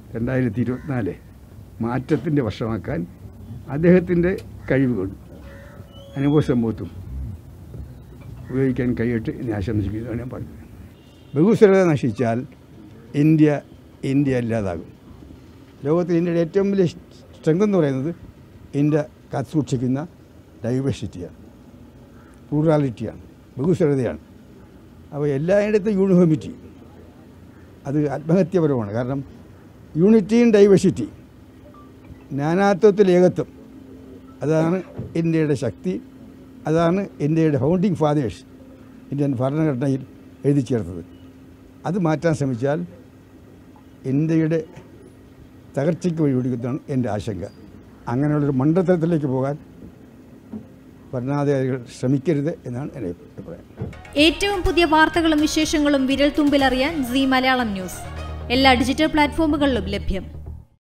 രണ്ടായിരത്തി ഇരുപത്തിനാല് മാറ്റത്തിൻ്റെ വർഷമാക്കാൻ അദ്ദേഹത്തിൻ്റെ കഴിവുകളും അനുഭവ സമ്പത്തും ഉപയോഗിക്കാൻ കഴിയട്ടെ എന്ന് ആശംസിക്കുന്നതാണ് ഞാൻ പറഞ്ഞത് ബഹുസ്വരത നശിച്ചാൽ ഇന്ത്യ ഇന്ത്യ ഇല്ലാതാകും ലോകത്തിൽ ഇന്ത്യയുടെ ഏറ്റവും വലിയ സ്ട്രെങ്ത് എന്ന് പറയുന്നത് ഇന്ത്യ കാത്തുസൂക്ഷിക്കുന്ന ഡൈവേഴ്സിറ്റിയാണ് പ്ലൂറാലിറ്റിയാണ് ബഹുസ്വരതയാണ് അപ്പോൾ എല്ലായിടത്തും യൂണിഫോമിറ്റി അത് ആത്മഹത്യപരമാണ് കാരണം യൂണിറ്റിയും ഡൈവേഴ്സിറ്റി നാനാത്വത്തിൽ ഏകത്വം അതാണ് ഇന്ത്യയുടെ ശക്തി അതാണ് ഇന്ത്യയുടെ ഫൗണ്ടിങ് ഫാദേഴ്സ് ഇന്ത്യൻ ഭരണഘടനയിൽ എഴുതി ചേർത്തത് അത് മാറ്റാൻ ശ്രമിച്ചാൽ ഇന്ത്യയുടെ തകർച്ചയ്ക്ക് വഴിയൊടുക്കുന്നതാണ് എൻ്റെ ആശങ്ക അങ്ങനെയുള്ളൊരു മണ്ഡലത്തിലേക്ക് പോകാൻ ഭരണാധികാരികൾ ശ്രമിക്കരുത് എന്നാണ് എൻ്റെ അഭിപ്രായം ഏറ്റവും പുതിയ വാർത്തകളും വിശേഷങ്ങളും വിരൽ തുമ്പിലറിയാൻ സി മലയാളം ന്യൂസ് എല്ലാ ഡിജിറ്റൽ പ്ലാറ്റ്ഫോമുകളിലും ലഭ്യം